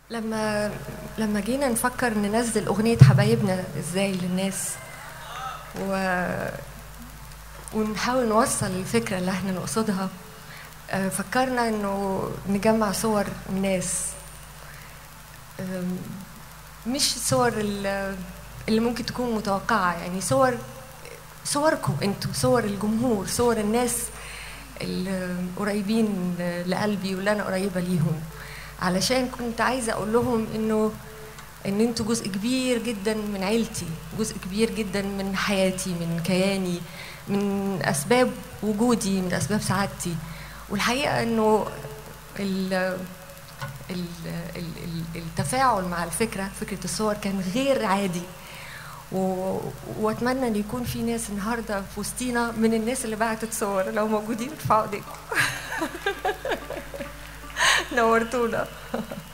لما لما جينا نفكر ننزل أغنية حبايبنا إزاي للناس و ونحاول نوصل الفكرة اللي احنا نقصدها آه، فكرنا انه نجمع صور الناس آم، مش صور ال- اللي ممكن تكون متوقعة يعني صور صوركم انتوا صور الجمهور صور الناس القريبين لقلبي واللي انا قريبة ليهم علشان كنت عايزة اقول لهم انه ان انتوا جزء كبير جدا من عيلتي جزء كبير جدا من حياتي من كياني من اسباب وجودي من اسباب سعادتي والحقيقه انه ال ال ال ال التفاعل مع الفكره فكره الصور كان غير عادي و... واتمنى ان يكون في ناس النهارده في وسطينا من الناس اللي بعتت صور لو موجودين ارفعوا ايديكم نورتونا